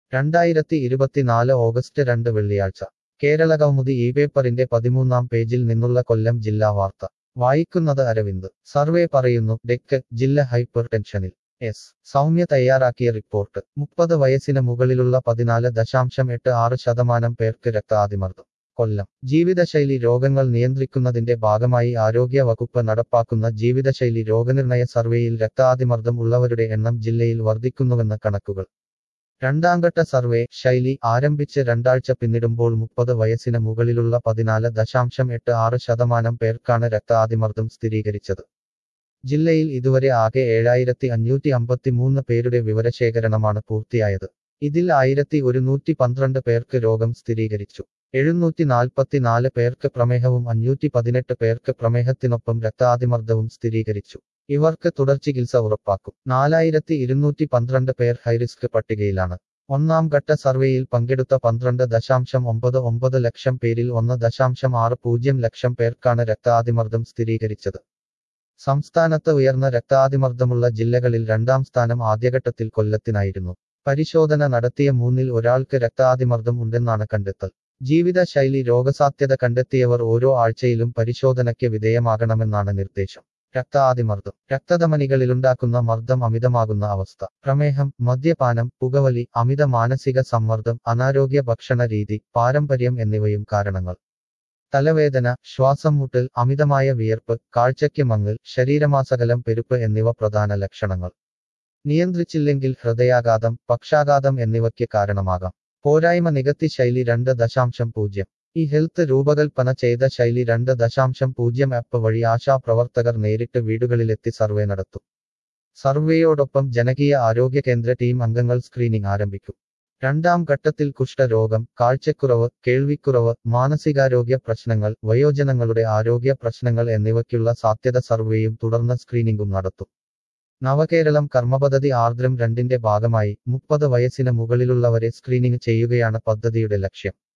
രണ്ടായിരത്തി ഇരുപത്തിനാല് ഓഗസ്റ്റ് രണ്ട് വെള്ളിയാഴ്ച കേരള കൗമുദി ഈ പേപ്പറിന്റെ പതിമൂന്നാം പേജിൽ നിന്നുള്ള കൊല്ലം ജില്ലാ വാർത്ത വായിക്കുന്നത് അരവിന്ദ് സർവേ പറയുന്നു ഡെക്ക് ജില്ല ഹൈപ്പർ ടെൻഷനിൽ എസ് സൗമ്യ തയ്യാറാക്കിയ റിപ്പോർട്ട് മുപ്പത് വയസ്സിന് മുകളിലുള്ള പതിനാല് ദശാംശം എട്ട് ആറ് ശതമാനം പേർക്ക് രക്താതിമർദ്ദം കൊല്ലം ജീവിതശൈലി രോഗങ്ങൾ നിയന്ത്രിക്കുന്നതിന്റെ ഭാഗമായി ആരോഗ്യ വകുപ്പ് നടപ്പാക്കുന്ന ജീവിതശൈലി രോഗനിർണയ സർവേയിൽ രക്താതിമർദ്ദം ഉള്ളവരുടെ എണ്ണം ജില്ലയിൽ വർദ്ധിക്കുന്നുവെന്ന് കണക്കുകൾ രണ്ടാംഘട്ട സർവേ ശൈലി ആരംഭിച്ച് രണ്ടാഴ്ച പിന്നിടുമ്പോൾ മുപ്പത് വയസ്സിന് മുകളിലുള്ള പതിനാല് ദശാംശം എട്ട് ആറ് ശതമാനം പേർക്കാണ് രക്താതിമർദ്ദം സ്ഥിരീകരിച്ചത് ജില്ലയിൽ ഇതുവരെ ആകെ ഏഴായിരത്തി അഞ്ഞൂറ്റി അമ്പത്തിമൂന്ന് പേരുടെ വിവരശേഖരണമാണ് പൂർത്തിയായത് ഇതിൽ ആയിരത്തി ഒരുന്നൂറ്റി പന്ത്രണ്ട് പേർക്ക് രോഗം സ്ഥിരീകരിച്ചു എഴുന്നൂറ്റി നാൽപ്പത്തിനാല് പേർക്ക് പ്രമേഹവും അഞ്ഞൂറ്റി പതിനെട്ട് പേർക്ക് പ്രമേഹത്തിനൊപ്പം രക്താതിമർദ്ദവും സ്ഥിരീകരിച്ചു ഇവർക്ക് തുടർചികിത്സ ഉറപ്പാക്കും നാലായിരത്തി ഇരുന്നൂറ്റി പന്ത്രണ്ട് പേർ ഹൈറിസ്ക് പട്ടികയിലാണ് ഒന്നാം ഘട്ട സർവേയിൽ പങ്കെടുത്ത പന്ത്രണ്ട് ദശാംശം ഒമ്പത് ഒമ്പത് ലക്ഷം പേരിൽ ഒന്ന് ദശാംശം ആറ് പൂജ്യം ലക്ഷം പേർക്കാണ് രക്താതിമർദ്ദം സ്ഥിരീകരിച്ചത് സംസ്ഥാനത്ത് ഉയർന്ന രക്താതിമർദ്ദമുള്ള ജില്ലകളിൽ രണ്ടാം സ്ഥാനം ആദ്യഘട്ടത്തിൽ കൊല്ലത്തിനായിരുന്നു പരിശോധന നടത്തിയ മൂന്നിൽ ഒരാൾക്ക് രക്താതിമർദ്ദം ഉണ്ടെന്നാണ് കണ്ടെത്തൽ ജീവിതശൈലി രോഗസാധ്യത കണ്ടെത്തിയവർ ഓരോ ആഴ്ചയിലും പരിശോധനയ്ക്ക് വിധേയമാകണമെന്നാണ് നിർദ്ദേശം രക്താതിമർദ്ദം രക്തധമനികളിലുണ്ടാക്കുന്ന മർദ്ദം അമിതമാകുന്ന അവസ്ഥ പ്രമേഹം മദ്യപാനം പുകവലി അമിത മാനസിക സമ്മർദ്ദം അനാരോഗ്യ ഭക്ഷണ രീതി പാരമ്പര്യം എന്നിവയും കാരണങ്ങൾ തലവേദന ശ്വാസം മുട്ടൽ അമിതമായ വിയർപ്പ് കാഴ്ചയ്ക്ക് മങ്ങൽ ശരീരമാസകലം പെരുപ്പ് എന്നിവ പ്രധാന ലക്ഷണങ്ങൾ നിയന്ത്രിച്ചില്ലെങ്കിൽ ഹൃദയാഘാതം പക്ഷാഘാതം എന്നിവയ്ക്ക് കാരണമാകാം പോരായ്മ നികത്തി ശൈലി രണ്ട് ദശാംശം പൂജ്യം ഈ ഹെൽത്ത് രൂപകൽപ്പന ചെയ്ത ശൈലി രണ്ട് ദശാംശം പൂജ്യം ആപ്പ് വഴി ആശാപ്രവർത്തകർ നേരിട്ട് വീടുകളിലെത്തി സർവേ നടത്തും സർവേയോടൊപ്പം ജനകീയ ആരോഗ്യ കേന്ദ്ര ടീം അംഗങ്ങൾ സ്ക്രീനിംഗ് ആരംഭിക്കും രണ്ടാം ഘട്ടത്തിൽ കുഷ്ഠരോഗം കാഴ്ചക്കുറവ് കേൾവിക്കുറവ് മാനസികാരോഗ്യ പ്രശ്നങ്ങൾ വയോജനങ്ങളുടെ ആരോഗ്യ പ്രശ്നങ്ങൾ എന്നിവയ്ക്കുള്ള സാധ്യത സർവേയും തുടർന്ന് സ്ക്രീനിംഗും നടത്തും നവകേരളം കർമ്മപദ്ധതി ആർദ്രം രണ്ടിന്റെ ഭാഗമായി മുപ്പത് വയസ്സിന് മുകളിലുള്ളവരെ സ്ക്രീനിംഗ് ചെയ്യുകയാണ് പദ്ധതിയുടെ ലക്ഷ്യം